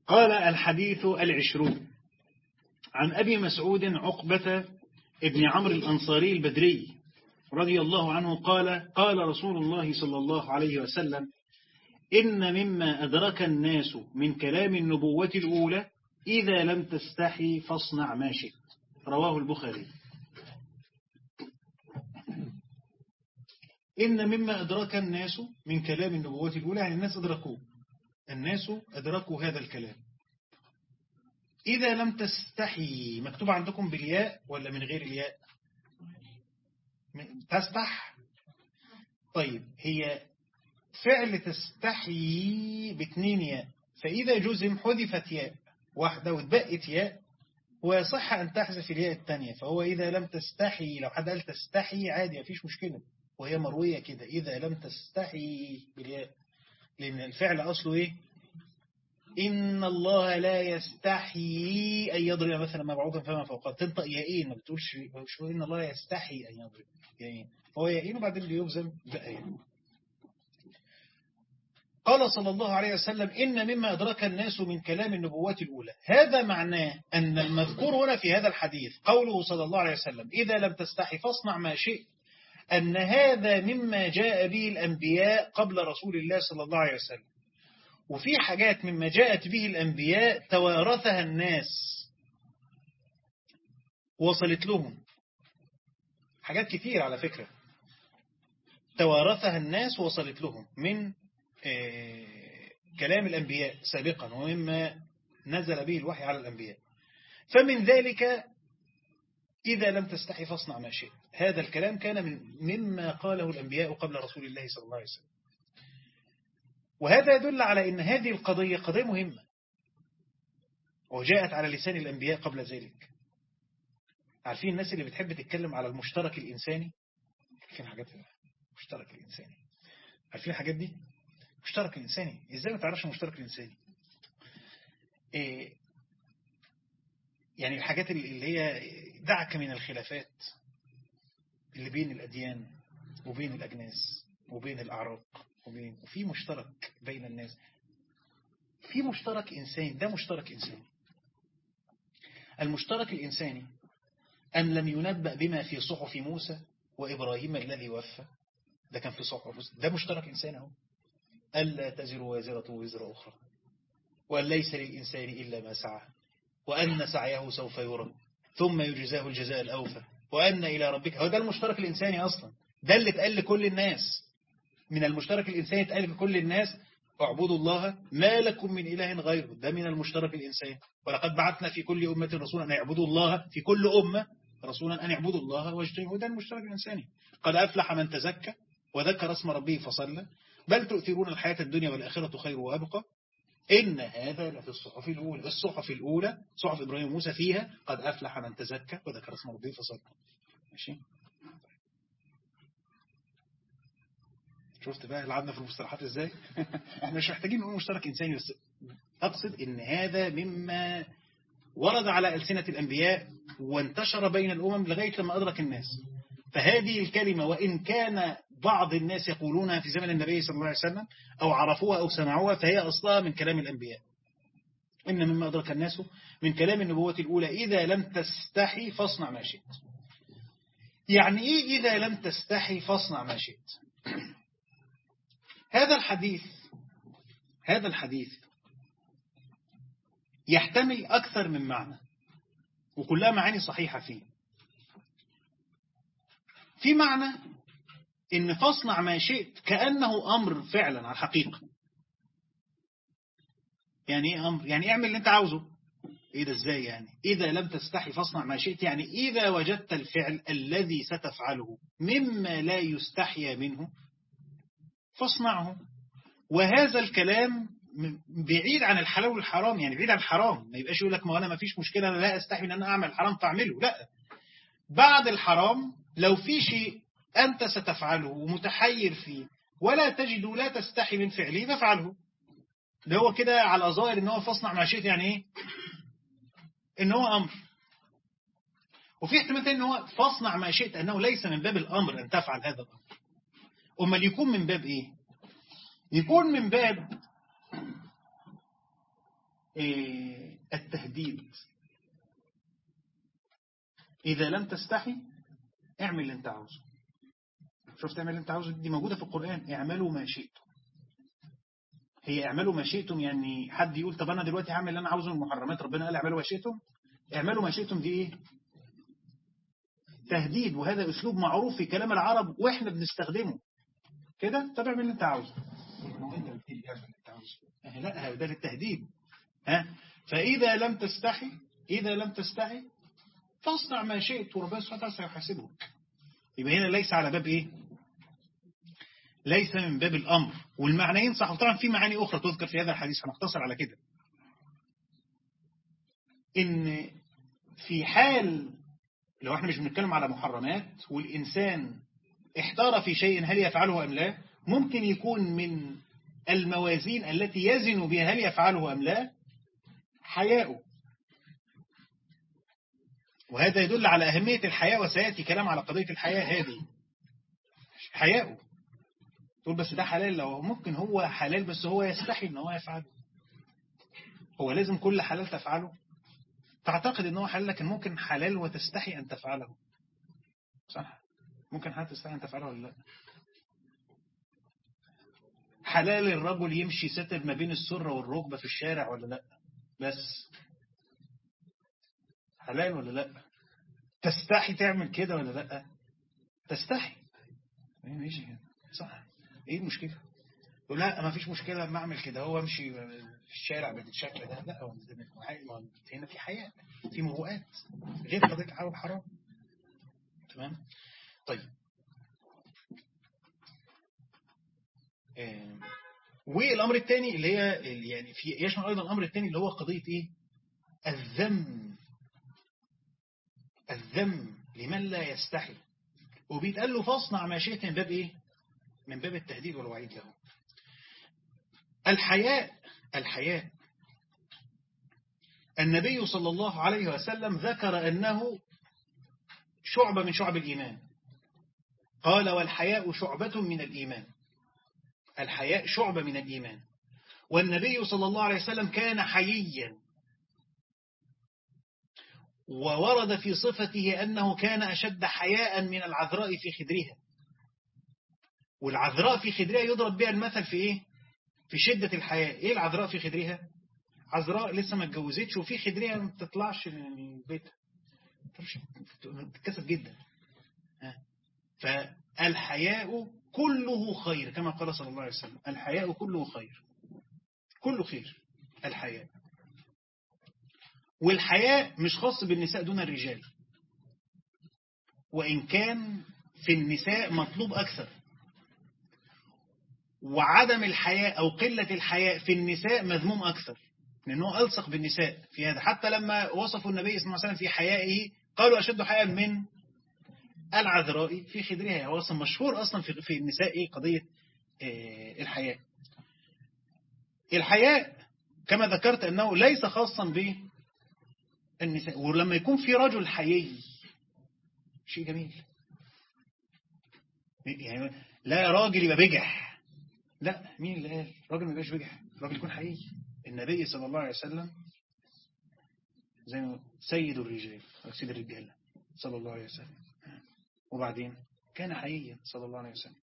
قال الحديث العشرون عن أبي مسعود عقبة ابن عمرو الأنصاري البدري رضي الله عنه قال قال رسول الله صلى الله عليه وسلم إن مما أدرك الناس من كلام النبوة الأولى إذا لم تستحي فاصنع ما شئت رواه البخاري إن مما أدرك الناس من كلام النبوة الأولى يعني الناس أدركوه الناس أدركوا هذا الكلام إذا لم تستحي مكتوب عندكم بالياء ولا من غير الياء تستح طيب هي فعل تستحي باتنين ياء فإذا جزم حذفت ياء واحدة واتبقت ياء ويصح أن تحذف الياء الثانية فهو إذا لم تستحي لو حد قال تستحي عادي مفيش مشكلة وهي مروية كده إذا لم تستحي بالياء لأن الفعل أصله إيه إن الله لا يستحي أن يضرب مثلا مبعوثا فما فوقه تنطق يائين ما بتقولش إن الله يستحي أن يضرب يائين فهو يائين وبعدين بيجزم بآيين قال صلى الله عليه وسلم إن مما أدرك الناس من كلام النبوة الأولى هذا معناه أن المذكور هنا في هذا الحديث قوله صلى الله عليه وسلم إذا لم تستحي فاصنع ما شئت أن هذا مما جاء به الأنبياء قبل رسول الله صلى الله عليه وسلم وفي حاجات مما جاءت به الأنبياء توارثها الناس وصلت لهم حاجات كتير على فكرة توارثها الناس وصلت لهم من كلام الأنبياء سابقا ومما نزل به الوحي على الأنبياء فمن ذلك إذا لم تستحي فاصنع ما شئت هذا الكلام كان من مما قاله الأنبياء قبل رسول الله صلى الله عليه وسلم وهذا يدل على أن هذه القضية قضية مهمة وجاءت على لسان الأنبياء قبل ذلك عارفين الناس اللي بتحب تتكلم على المشترك الإنساني عارفين حاجات المشترك الإنساني عارفين الحاجات دي مشترك الإنساني إزاي ما تعرفش المشترك الإنساني إيه يعني الحاجات اللي هي دعك من الخلافات اللي بين الأديان وبين الأجناس وبين الأعراق وبين وفي مشترك بين الناس في مشترك إنساني ده مشترك إنساني المشترك الإنساني أن لم ينبأ بما في صحف موسى وإبراهيم الذي وفى ده كان في صحف موسى ده مشترك إنساني اهو ألا تزر وازرة وزر أخرى وأن ليس للإنسان إلا ما سعى وأن سعيه سوف يرى ثم يجزاه الجزاء الأوفى وأن إلى ربك هو ده المشترك الإنساني أصلا ده اللي اتقال لكل الناس من المشترك الإنساني اتقال لكل الناس اعبدوا الله ما لكم من إله غيره ده من المشترك الإنساني ولقد بعثنا في كل أمة رسولا أن يعبدوا الله في كل أمة رسولا أن يعبدوا الله واجتنبوا ده المشترك الإنساني قد أفلح من تزكى وذكر اسم ربه فصلى بل تؤثرون الحياة الدنيا والآخرة خير وأبقى إن هذا لفي الصحف الأولى الصحف الأولى صحف إبراهيم وموسى فيها قد أفلح من تزكى وذكر اسم ربه فصلى ماشي شفت بقى لعبنا في المصطلحات ازاي احنا مش محتاجين نقول مشترك انساني بس اقصد ان هذا مما ورد على ألسنة الأنبياء وانتشر بين الأمم لغاية لما أدرك الناس فهذه الكلمة وإن كان بعض الناس يقولونها في زمن النبي صلى الله عليه وسلم أو عرفوها أو سمعوها فهي أصلها من كلام الأنبياء إن مما أدرك الناس من كلام النبوة الأولى إذا لم تستحي فاصنع ما شئت يعني إيه إذا لم تستحي فاصنع ما شئت هذا الحديث هذا الحديث يحتمل أكثر من معنى وكلها معاني صحيحة فيه في معنى إن فاصنع ما شئت كأنه أمر فعلا على الحقيقة يعني إيه أمر يعني اعمل اللي أنت عاوزه إيه ده إزاي يعني إذا لم تستحي فاصنع ما شئت يعني إذا وجدت الفعل الذي ستفعله مما لا يستحيا منه فاصنعه وهذا الكلام بعيد عن الحلال والحرام يعني بعيد عن الحرام ما يبقاش يقول لك ما أنا ما فيش مشكلة أنا لا أستحي أن أنا أعمل حرام فأعمله لا بعد الحرام لو في شيء أنت ستفعله ومتحير فيه ولا تجد لا تستحي من فعله فافعله ده هو كده على الظاهر ان هو فاصنع ما شئت يعني ايه ان هو امر وفي احتمال تاني ان هو فاصنع ما شئت انه ليس من باب الامر ان تفعل هذا الامر امال يكون من باب ايه يكون من باب إيه التهديد إذا لم تستحي اعمل اللي انت عاوزه شفت اعمل اللي انت عاوزه دي موجودة في القرآن اعملوا ما شئتم هي اعملوا ما شئتم يعني حد يقول طب انا دلوقتي هعمل اللي انا عاوزه من المحرمات ربنا قال اعملوا ما شئتم اعملوا ما شئتم دي ايه تهديد وهذا اسلوب معروف في كلام العرب واحنا بنستخدمه كده طب اعمل اللي انت عاوزه انت قلت لي اعمل اللي انت عاوزه لا ده للتهديد ها فاذا لم تستحي اذا لم تستحي فاصنع ما شئت وربنا سبحانه وتعالى سيحاسبك يبقى هنا ليس على باب ايه ليس من باب الامر والمعنيين صح طبعا في معاني اخرى تذكر في هذا الحديث هنختصر على كده ان في حال لو احنا مش بنتكلم على محرمات والإنسان احتار في شيء هل يفعله أم لا ممكن يكون من الموازين التي يزن بها هل يفعله أم لا حياؤه وهذا يدل على أهمية الحياء وسيأتي كلام على قضية الحياء هذه حياؤه تقول بس ده حلال لو ممكن هو حلال بس هو يستحي ان هو يفعله هو لازم كل حلال تفعله تعتقد ان هو حلال لكن ممكن حلال وتستحي ان تفعله صح ممكن حلال تستحي ان تفعله ولا لا حلال الرجل يمشي ستر ما بين السرة والركبة في الشارع ولا لا بس حلال ولا لا تستحي تعمل كده ولا لا تستحي ماشي صح ايه المشكلة لا ما فيش مشكلة لما اعمل كده هو امشي في الشارع بالشكل ده لا هو هنا في حياة في مروءات غير قضية الحلال والحرام تمام طيب آه. والامر الثاني اللي هي يعني في يشمل ايضا الامر الثاني اللي هو قضية ايه الذم الذم لمن لا يستحي وبيتقال له فاصنع ما شئت من باب ايه من باب التهديد والوعيد له الحياء الحياء النبي صلى الله عليه وسلم ذكر أنه شعبة من شعب الإيمان قال والحياء شعبة من الإيمان الحياء شعبة من الإيمان والنبي صلى الله عليه وسلم كان حييا وورد في صفته أنه كان أشد حياء من العذراء في خدرها والعذراء في خدرها يضرب بها المثل في إيه؟ في شدة الحياة إيه العذراء في خدرها؟ عذراء لسه ما اتجوزتش وفي خدرها ما بتطلعش من البيت بتتكسف جدا فالحياء كله خير كما قال صلى الله عليه وسلم الحياء كله خير كله خير الحياء والحياء مش خاص بالنساء دون الرجال وإن كان في النساء مطلوب أكثر وعدم الحياء أو قلة الحياء في النساء مذموم أكثر لأنه ألصق بالنساء في هذا حتى لما وصفوا النبي صلى الله عليه وسلم في حيائه قالوا أشد حياء من العذراء في خدرها هو أصلا مشهور أصلا في في النساء إيه قضية إيه الحياء الحياء كما ذكرت أنه ليس خاصا بالنساء ولما يكون في رجل حيي شيء جميل يعني لا راجل يبقى بجح لا مين اللي قال راجل ما يبقاش بجح راجل يكون حقيقي النبي صلى الله عليه وسلم زي ما سيد الرجال أو سيد الرجال صلى الله عليه وسلم وبعدين كان حقيقيا صلى الله عليه وسلم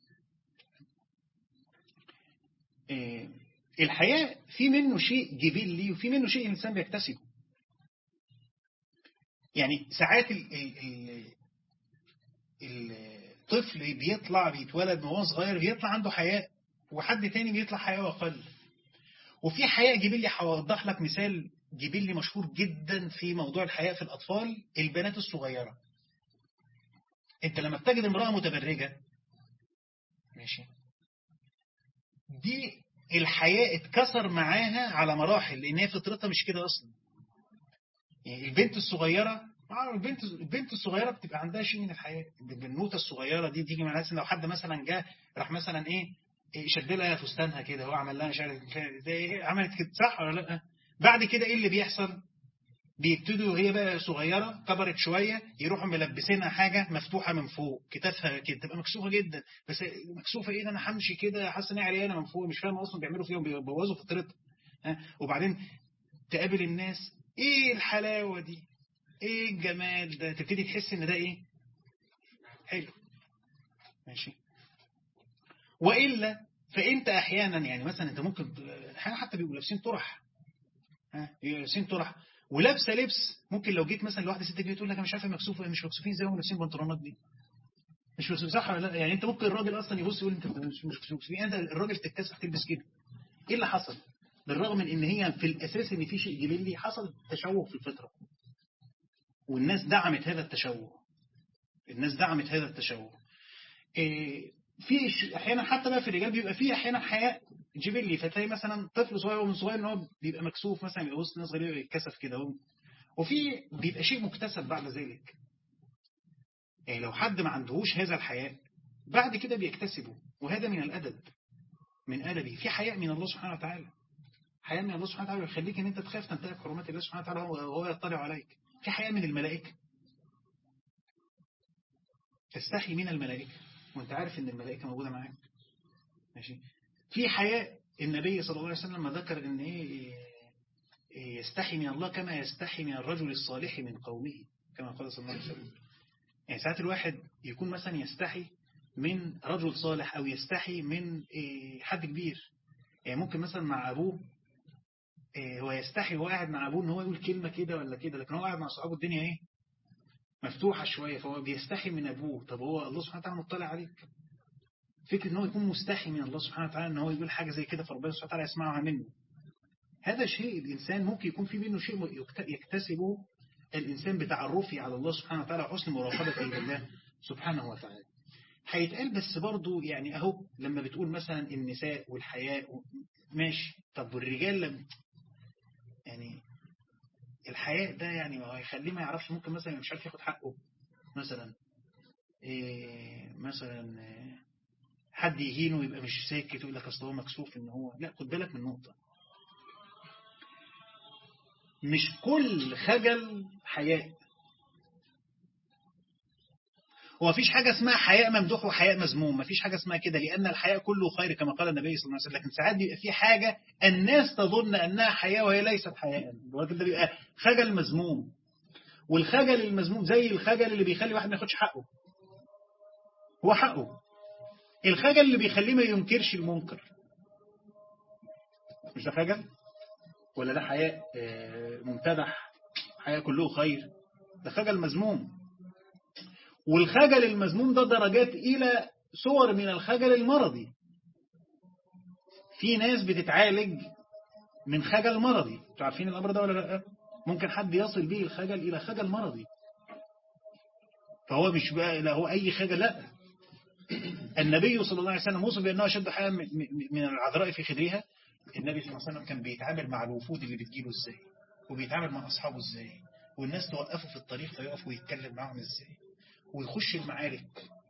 إيه الحياء في منه شيء جبلي وفي منه شيء الإنسان بيكتسبه يعني ساعات ال ال ال الطفل بيطلع بيتولد وهو صغير بيطلع عنده حياء وحد تاني بيطلع حياء أقل وفي حياء جبلي هوضح لك مثال جبلي مشهور جدا في موضوع الحياء في الأطفال البنات الصغيرة انت لما بتجد امرأة متبرجة ماشي دي الحياء اتكسر معاها على مراحل لان هي فطرتها مش كده اصلا يعني البنت الصغيرة البنت البنت الصغيرة بتبقى عندها شيء من الحياة البنوتة الصغيرة دي تيجي مع لو حد مثلا جه راح مثلا ايه شد لها فستانها كده هو عمل لها مش عارف زي عملت كده صح ولا لا بعد كده ايه اللي بيحصل بيبتدوا هي بقى صغيرة كبرت شوية يروحوا ملبسينها حاجة مفتوحة من فوق كتافها كده تبقى مكسوفة جدا بس مكسوفة ايه ده انا همشي كده حاسس ان هي عريانة من فوق مش فاهم اصلا بيعملوا فيهم بيبوظوا فطرتها وبعدين تقابل الناس ايه الحلاوة دي ايه الجمال ده تبتدي تحس ان ده ايه حلو ماشي وإلا فانت احيانا يعني مثلا انت ممكن احيانا حتى بيبقوا لابسين طرح ها لابسين طرح ولابسه لبس ممكن لو جيت مثلا لواحده ست كبيره تقول لك انا مش عارفه مكسوفه مش مكسوفين زي ما لابسين بنطلونات دي مش مكسوفين صح ولا لا يعني انت ممكن الراجل اصلا يبص يقول انت مش مش مكسوفين انت الراجل تتكسف تلبس كده ايه اللي حصل بالرغم من ان هي في الاساس ان في شيء جبلي حصل تشوه في الفطره والناس دعمت هذا التشوه الناس دعمت هذا التشوه إيه في احيانا حتى بقى في الرجال بيبقى في احيانا حياء جبلي فتلاقي مثلا طفل صغير ومن صغير ان هو بيبقى مكسوف مثلا يبقى وسط ناس غريبه يتكسف كده وفي بيبقى شيء مكتسب بعد ذلك يعني لو حد ما عندهوش هذا الحياء بعد كده بيكتسبه وهذا من الادب من ادبي في حياء من الله سبحانه وتعالى حياء من الله سبحانه وتعالى يخليك ان انت تخاف تنتهك حرمات الله سبحانه وتعالى وهو يطلع عليك في حياء من الملائكه تستحي من الملائكه وانت عارف ان الملائكة موجودة معاك ماشي في حياء النبي صلى الله عليه وسلم ذكر ان ايه يستحي من الله كما يستحي من الرجل الصالح من قومه كما قال صلى الله عليه وسلم يعني ساعات الواحد يكون مثلا يستحي من رجل صالح او يستحي من حد كبير يعني ممكن مثلا مع ابوه هو يستحي وهو قاعد مع ابوه ان هو يقول كلمة كده ولا كده لكن هو قاعد مع صحابه الدنيا ايه مفتوحة شوية فهو بيستحي من أبوه طب هو الله سبحانه وتعالى مطلع عليك فكرة ان هو يكون مستحي من الله سبحانه وتعالى ان هو يقول حاجة زي كده فربنا سبحانه وتعالى يسمعها منه هذا شيء الإنسان ممكن يكون في منه شيء يكتسبه الإنسان بتعرفه على الله سبحانه وتعالى وحسن مراقبته لله سبحانه وتعالى هيتقال بس برضه يعني أهو لما بتقول مثلا النساء والحياء ماشي طب والرجال لم يعني الحياء ده يعني ما هيخليه ما يعرفش ممكن مثلا مش عارف ياخد حقه مثلا إيه مثلا إيه حد يهينه يبقى مش ساكت يقول لك اصل هو مكسوف ان هو لا خد بالك من نقطة مش كل خجل حياء هو مفيش حاجة اسمها حياء ممدوح وحياء مذموم مفيش حاجة اسمها كده لأن الحياء كله خير كما قال النبي صلى الله عليه وسلم لكن ساعات بيبقى في حاجة الناس تظن أنها حياء وهي ليست حياء الراجل ده بيبقى خجل مذموم والخجل المذموم زي الخجل اللي بيخلي واحد ما ياخدش حقه هو حقه الخجل اللي بيخليه ما ينكرش المنكر مش ده خجل ولا ده حياء ممتدح حياء كله خير ده خجل مذموم والخجل المذموم ده درجات إلى صور من الخجل المرضي في ناس بتتعالج من خجل مرضي انتوا عارفين الأمر ده ولا لا ممكن حد يصل به الخجل إلى خجل مرضي فهو مش بقى لا هو أي خجل لا النبي صلى الله عليه وسلم وصف بأنه أشد حياة من العذراء في خدرها النبي صلى الله عليه وسلم كان بيتعامل مع الوفود اللي بتجيله ازاي وبيتعامل مع أصحابه ازاي والناس توقفوا في الطريق فيقف ويتكلم معهم ازاي ويخش المعارك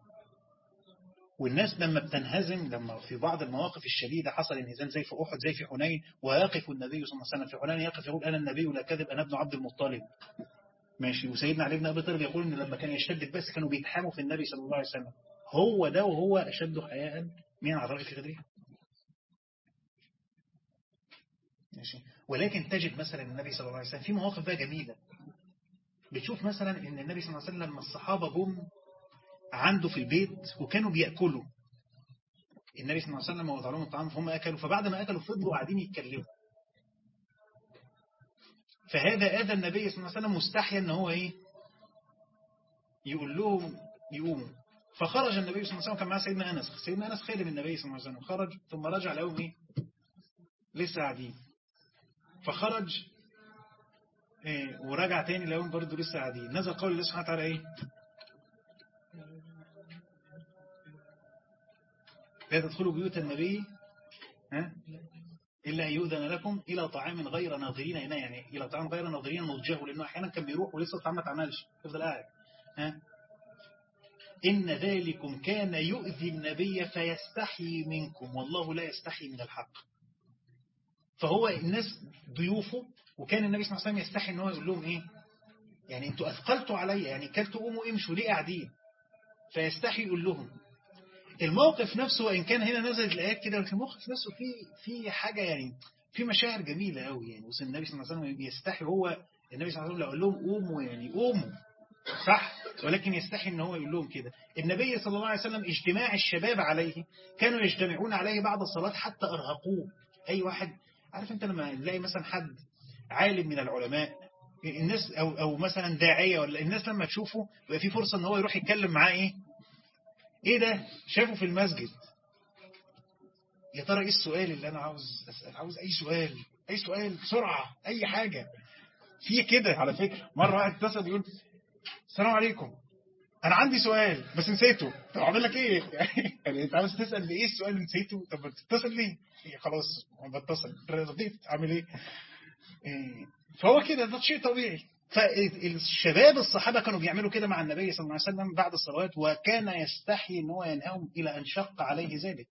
والناس لما بتنهزم لما في بعض المواقف الشديدة حصل انهزام زي في أحد زي في حنين ويقف النبي صلى الله عليه وسلم في حنين يقف يقول أنا النبي لا كذب أنا ابن عبد المطلب ماشي وسيدنا علي بن أبي طالب يقول إن لما كان يشتد الباس كانوا بيتحاموا في النبي صلى الله عليه وسلم هو ده وهو أشد حياء من عذراء في غدرها ماشي ولكن تجد مثلا النبي صلى الله عليه وسلم في مواقف بقى جميلة بتشوف مثلا ان النبي صلى الله عليه وسلم لما الصحابة جم عنده في البيت وكانوا بيأكلوا النبي صلى الله عليه وسلم وضع لهم الطعام فهم أكلوا فبعد ما أكلوا فضلوا قاعدين يتكلموا فهذا آذى النبي صلى الله عليه وسلم مستحيا ان هو ايه يقول لهم يقوموا فخرج النبي صلى الله عليه وسلم كان معاه سيدنا أنس سيدنا أنس خادم النبي صلى الله عليه وسلم خرج ثم رجع لهم ايه لسه قاعدين فخرج إيه ورجع تاني لهم برضه لسه قاعدين نزل قول الله سبحانه وتعالى ايه لا تدخلوا بيوت النبي ها إلا أن يؤذن لكم إلى طعام غير ناظرين هنا يعني إلى طعام غير ناظرين مضجه لأنه أحيانا كان بيروح ولسه الطعام ما اتعملش يفضل قاعد ها إن ذلكم كان يؤذي النبي فيستحي منكم والله لا يستحي من الحق فهو الناس ضيوفه وكان النبي صلى الله عليه وسلم يستحي ان هو يقول لهم ايه يعني انتوا اثقلتوا عليا يعني كلتوا قوموا امشوا ليه قاعدين فيستحي يقول لهم الموقف نفسه وان كان هنا نزلت الايات كده لكن الموقف نفسه فيه في حاجه يعني في مشاعر جميلة قوي يعني وصل النبي صلى الله عليه وسلم يستحي هو النبي صلى الله عليه وسلم لو قال لهم قوموا يعني قوموا صح ولكن يستحي ان هو يقول لهم كده النبي صلى الله عليه وسلم اجتماع الشباب عليه كانوا يجتمعون عليه بعد الصلاة حتى أرهقوه أي واحد عارف انت لما تلاقي مثلا حد عالم من العلماء الناس أو, أو مثلا داعية ولا الناس لما تشوفه يبقى في فرصة ان هو يروح يتكلم معاه ايه ايه ده شافه في المسجد يا ترى ايه السؤال اللي انا عاوز اسال عاوز اي سؤال اي سؤال بسرعه اي حاجه في كده على فكره مره واحد اتصل يقول السلام عليكم انا عندي سؤال بس نسيته طب اعمل لك ايه يعني انت عاوز تسال بايه السؤال اللي نسيته طب بتتصل ليه إيه خلاص بتصل رضيت اعمل ايه فهو كده ده شيء طبيعي فالشباب الصحابة كانوا بيعملوا كده مع النبي صلى الله عليه وسلم بعد الصلوات وكان يستحي ان هو ينهاهم إلى أن شق عليه ذلك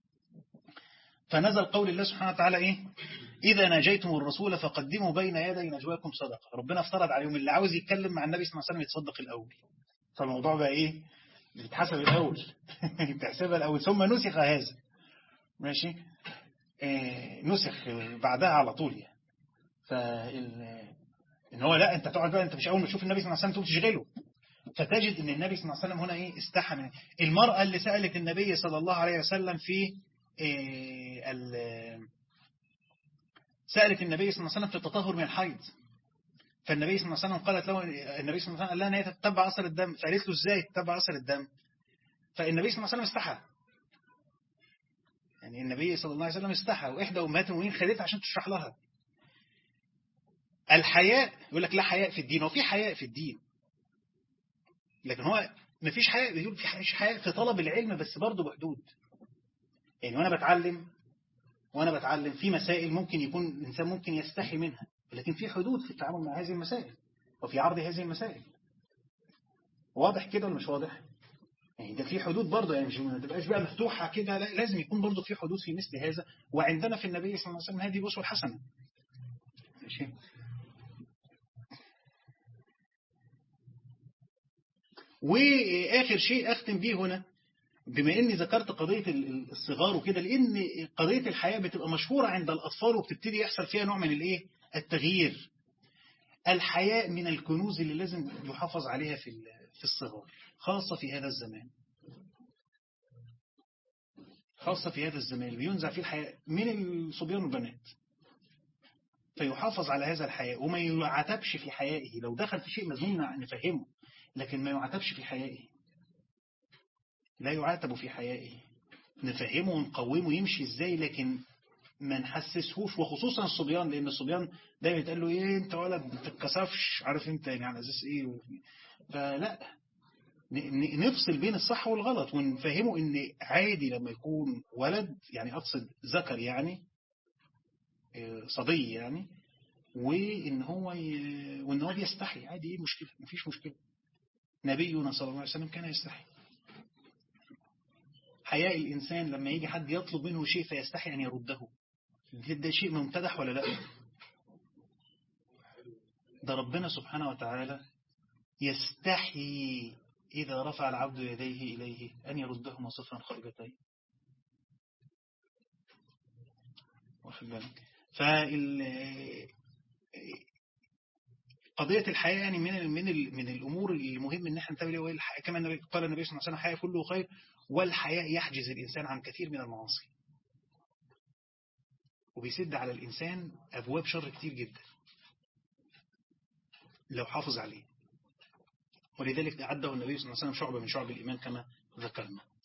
فنزل قول الله سبحانه وتعالى إيه إذا ناجيتم الرسول فقدموا بين يدي نجواكم صدقة ربنا افترض عليهم اللي عاوز يتكلم مع النبي صلى الله عليه وسلم يتصدق الأول فالموضوع بقى إيه بيتحسب الأول تحسبها الأول ثم نسخ هذا ماشي إيه نسخ بعدها على طول يعني فال ان هو لا انت تقعد بقى انت مش اول ما تشوف النبي صلى الله عليه وسلم تقوم تشغله فتجد ان النبي صلى الله عليه وسلم هنا ايه استحى من المرأة اللي سألت النبي صلى الله عليه وسلم في إيه سألت النبي صلى الله عليه وسلم في التطهر من الحيض فالنبي صلى الله عليه وسلم قالت له النبي صلى الله عليه وسلم قال لها ان هي تتبع اثر الدم فقالت له ازاي تتبع اثر الدم فالنبي صلى الله عليه وسلم استحى يعني النبي صلى الله عليه وسلم استحى واحدى امهات المؤمنين خدتها عشان تشرح لها الحياء يقول لك لا حياء في الدين وفي حياء في الدين لكن هو ما فيش حياء يقول في حياء في طلب العلم بس برضه بحدود يعني وانا بتعلم وانا بتعلم في مسائل ممكن يكون الانسان ممكن يستحي منها لكن في حدود في التعامل مع هذه المسائل وفي عرض هذه المسائل واضح كده ولا مش واضح يعني ده في حدود برضه يعني مش ما تبقاش بقى مفتوحه كده لا لازم يكون برضه في حدود في مثل هذا وعندنا في النبي صلى الله عليه وسلم هذه الاسوه الحسنه ماشي وآخر شيء أختم به هنا بما أني ذكرت قضية الصغار وكده لأن قضية الحياة بتبقى مشهورة عند الأطفال وبتبتدي يحصل فيها نوع من الإيه التغيير الحياء من الكنوز اللي لازم يحافظ عليها في في الصغار خاصة في هذا الزمان خاصة في هذا الزمان بينزع فيه الحياء من الصبيان والبنات فيحافظ على هذا الحياء وما يعتبش في حيائه لو دخل في شيء مذموم نفهمه لكن ما يعاتبش في حيائه لا يعاتب في حيائه نفهمه ونقومه يمشي ازاي لكن ما نحسسهوش وخصوصا الصبيان لان الصبيان دايما يتقال له ايه انت ولد ما تتكسفش عارف انت يعني على اساس ايه فلا نفصل بين الصح والغلط ونفهمه ان عادي لما يكون ولد يعني اقصد ذكر يعني صبي يعني وان هو ي... وان هو بيستحي عادي ايه مشكله مفيش مشكله نبينا صلى الله عليه وسلم كان يستحي حياء الإنسان لما يجي حد يطلب منه شيء فيستحي أن يرده ده شيء ممتدح ولا لا ده ربنا سبحانه وتعالى يستحي إذا رفع العبد يديه إليه أن يردهما صفرا خرجتين واخد بالك فال قضية الحياة يعني من من من الأمور المهم إن احنا ننتبه لها كما قال النبي صلى الله عليه وسلم الحياة كله خير والحياء يحجز الإنسان عن كثير من المعاصي وبيسد على الإنسان أبواب شر كتير جدا لو حافظ عليه ولذلك أعده النبي صلى الله عليه وسلم شعبة من شعب الإيمان كما ذكرنا